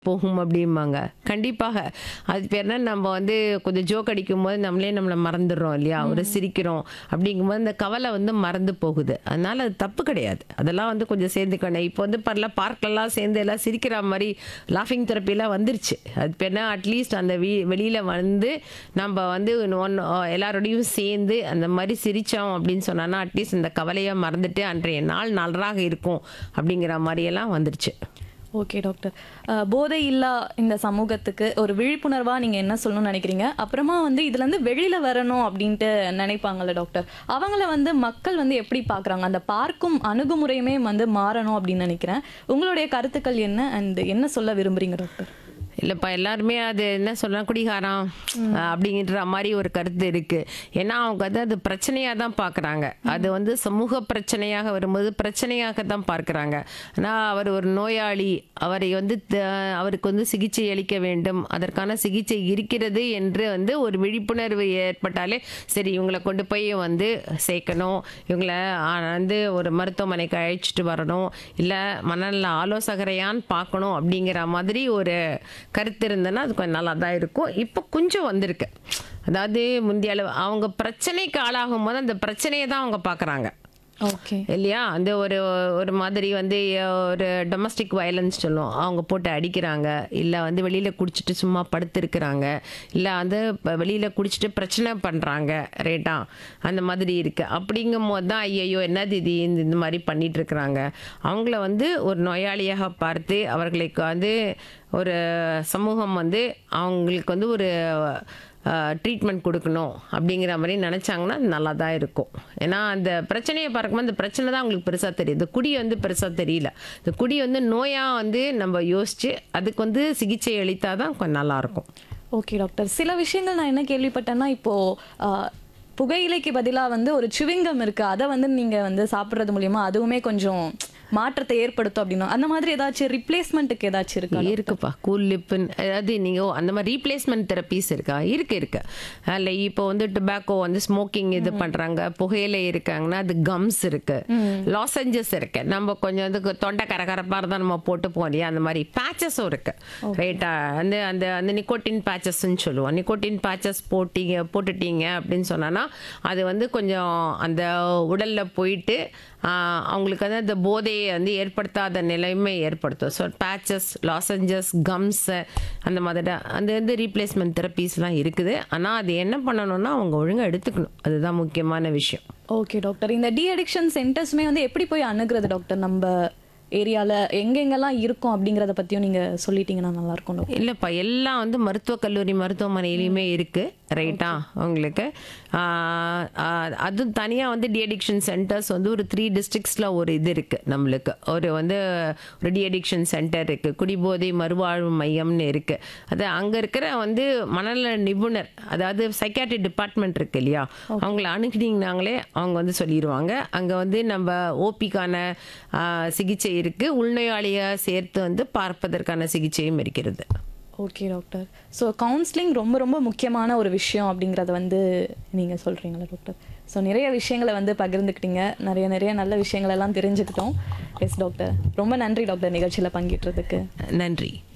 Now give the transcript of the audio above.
போகும் அப்படிம்பாங்க கண்டிப்பாக அது பேர் என்ன நம்ம வந்து கொஞ்சம் ஜோக் அடிக்கும் போது நம்மளே நம்மளை மறந்துடுறோம் இல்லையா ஒரு சிரிக்கிறோம் அப்படிங்கும்போது இந்த கவலை வந்து மறந்து போகுது அதனால அது தப்பு கிடையாது அதெல்லாம் வந்து கொஞ்சம் சேர்ந்துக்கணும் இப்போ வந்து பரல பார்க்கெல்லாம் சேர்ந்து எல்லாம் சிரிக்கிற மாதிரி லாஃபிங் தெரப்பிலாம் வந்துருச்சு அது பேர் என்ன அட்லீஸ்ட் அந்த வீ வெளியில் வந்து நம்ம வந்து ஒன் எல்லாரோடையும் சேர்ந்து அந்த மாதிரி சிரித்தோம் அப்படின்னு சொன்னோன்னா அட்லீஸ்ட் இந்த கவலையை மறந்துட்டு அன்றைய நாள் நன்றாக இருக்கும் அப்படிங்கிற மாதிரியெல்லாம் வந்துருச்சு ஓகே டாக்டர் அஹ், போதை இல்லா இந்த சமூகத்துக்கு ஒரு விழிப்புணர்வா நீங்க என்ன சொல்லணும்னு நினைக்கிறீங்க அப்புறமா வந்து இதுல இருந்து வெளியில வரணும் அப்படின்ட்டு நினைப்பாங்கல்ல டாக்டர் அவங்கள வந்து மக்கள் வந்து எப்படி பார்க்கறாங்க அந்த பார்க்கும் அணுகுமுறையுமே வந்து மாறணும் அப்படின்னு நினைக்கிறேன் உங்களுடைய கருத்துக்கள் என்ன அண்ட் என்ன சொல்ல விரும்புறீங்க டாக்டர் இல்லைப்பா எல்லாருமே அது என்ன சொல்லலாம் குடிகாரம் அப்படிங்கிற மாதிரி ஒரு கருத்து இருக்கு ஏன்னா அவங்க வந்து அது பிரச்சனையாக தான் பார்க்குறாங்க அது வந்து சமூக பிரச்சனையாக வரும்போது பிரச்சனையாக தான் பார்க்குறாங்க ஆனால் அவர் ஒரு நோயாளி அவரை வந்து த- அவருக்கு வந்து சிகிச்சை அளிக்க வேண்டும் அதற்கான சிகிச்சை இருக்கிறது என்று வந்து ஒரு விழிப்புணர்வு ஏற்பட்டாலே சரி இவங்களை கொண்டு போய் வந்து சேர்க்கணும் இவங்களை ஆ, வந்து ஒரு மருத்துவமனைக்கு அழைச்சிட்டு வரணும் இல்லை மனநல ஆலோசகரையான்னு பார்க்கணும் அப்படிங்கிற மாதிரி ஒரு கருத்து இருந்ததுன்னா அது கொஞ்சம் நல்லா தான் இருக்கும் இப்போ கொஞ்சம் வந்திருக்கு அதாவது முந்தைய அளவு அவங்க பிரச்சனைக்கு ஆளாகும் போது அந்த பிரச்சனையை தான் அவங்க பார்க்குறாங்க ஓகே இல்லையா அந்த ஒரு ஒரு மாதிரி வந்து ஒரு டொமஸ்டிக் வயலன்ஸ் சொல்லுவோம் அவங்க போட்டு அடிக்கிறாங்க இல்லை வந்து வெளியில் குடிச்சிட்டு சும்மா படுத்திருக்கிறாங்க இல்லை வந்து இப்போ வெளியில் குடிச்சிட்டு பிரச்சனை பண்ணுறாங்க ரேட்டா அந்த மாதிரி இருக்குது அப்படிங்கும் போது தான் ஐயையோ என்னது இது இந்த இந்த மாதிரி பண்ணிட்டு இருக்கிறாங்க அவங்கள வந்து ஒரு நோயாளியாக பார்த்து அவர்களுக்கு வந்து ஒரு சமூகம் வந்து அவங்களுக்கு வந்து ஒரு ட்ரீட்மெண்ட் கொடுக்கணும் அப்படிங்கிற மாதிரி நினச்சாங்கன்னா அது நல்லா தான் இருக்கும் ஏன்னா அந்த பிரச்சனையை பார்க்கும்போது அந்த பிரச்சனை தான் அவங்களுக்கு பெருசாக தெரியுது இந்த குடி வந்து பெருசாக தெரியல இந்த குடி வந்து நோயாக வந்து நம்ம யோசித்து அதுக்கு வந்து சிகிச்சை அளித்தால் தான் கொஞ்சம் நல்லாயிருக்கும் ஓகே டாக்டர் சில விஷயங்கள் நான் என்ன கேள்விப்பட்டேன்னா இப்போ ஆஹ், புகையிலைக்கு பதிலா வந்து ஒரு சுவிங்கம் இருக்கு அதை வந்து நீங்க வந்து சாப்பிடுறது மூலியமா அதுவுமே கொஞ்சம் மாற்றத்தை ஏற்படுத்தும் அப்படின்னா அந்த மாதிரி ஏதாச்சும் ரிப்ளேஸ்மெண்ட்டுக்கு ஏதாச்சும் இருக்கா இருக்குப்பா கூல் லிப்புன்னு அதாவது நீங்கள் அந்த மாதிரி ரீப்ளேஸ்மெண்ட் தெரப்பீஸ் இருக்கா இருக்கு இருக்கு அதில் இப்போ வந்து டொபாக்கோ வந்து ஸ்மோக்கிங் இது பண்ணுறாங்க புகையில இருக்காங்கன்னா அது கம்ஸ் இருக்கு லாசஞ்சஸ் இருக்கு நம்ம கொஞ்சம் வந்து தொண்டை கரகரப்பாக இருந்தால் நம்ம போட்டு போவோம் இல்லையா அந்த மாதிரி பேச்சஸும் இருக்கு ரைட்டா அந்த அந்த அந்த நிக்கோட்டின் பேச்சஸ்ன்னு சொல்லுவோம் நிக்கோட்டின் பேச்சஸ் போட்டீங்க போட்டுட்டீங்க அப்படின்னு சொன்னோன்னா அது வந்து கொஞ்சம் அந்த உடல்ல போயிட்டு ஆஹ், அவங்களுக்கு வந்து அந்த போதையை வந்து ஏற்படுத்தாத நிலைமை ஏற்படுத்தும் ஸோ பேச்சஸ் லாசஞ்சஸ் கம்ஸ் அந்த மாதிரி அந்த வந்து ரீப்ளேஸ்மெண்ட் தெரப்பீஸ்லாம் இருக்குது ஆனால் அது என்ன பண்ணணும்னா அவங்க ஒழுங்கா எடுத்துக்கணும் அதுதான் முக்கியமான விஷயம் ஓகே டாக்டர் இந்த டி அடிக்ஷன் சென்டர்ஸ்மே வந்து எப்படி போய் அணுகிறது டாக்டர் நம்ம ஏரியால எங்கெங்கெல்லாம் இருக்கும் அப்படிங்கறத பத்தியும் நீங்க சொல்லிட்டீங்கன்னா நல்லா இருக்கும் டாக்டர் இல்லைப்பா எல்லாம் வந்து மருத்துவக் கல்லூரி மருத்துவமனையிலையுமே இருக்கு ரைட்டா உங்களுக்கு ஆஹ், ஆஹ், அதுவும் தனியாக வந்து டிஅடிக்ஷன் சென்டர்ஸ் வந்து ஒரு த்ரீ டிஸ்ட்ரிக்ஸில் ஒரு இது இருக்கு நம்மளுக்கு ஒரு வந்து ஒரு டிஅடிக்ஷன் சென்டர் இருக்கு குடிபோதை மறுவாழ்வு மையம்னு இருக்கு அது அங்கே இருக்கிற வந்து மனநல நிபுணர் அதாவது சைக்காட்ரி டிபார்ட்மெண்ட் இருக்கு இல்லையா அவங்கள அணுகினீங்கனாங்களே அவங்க வந்து சொல்லிடுவாங்க அங்கே வந்து நம்ம ஓபிக்கான சிகிச்சை இருக்கு உள்நோயாளியை சேர்த்து வந்து பார்ப்பதற்கான சிகிச்சையும் இருக்கிறது ஓகே டாக்டர் ஸோ கவுன்சிலிங் ரொம்ப ரொம்ப முக்கியமான ஒரு விஷயம் அப்படிங்கிறத வந்து நீங்கள் சொல்கிறீங்களா டாக்டர் ஸோ நிறைய விஷயங்களை வந்து பகிர்ந்துக்கிட்டீங்க நிறைய நிறைய நல்ல விஷயங்கள் எல்லாம் தெரிஞ்சுக்கிட்டோம் எஸ் டாக்டர் ரொம்ப நன்றி டாக்டர் நிகழ்ச்சியில் பங்கேற்றதுக்கு நன்றி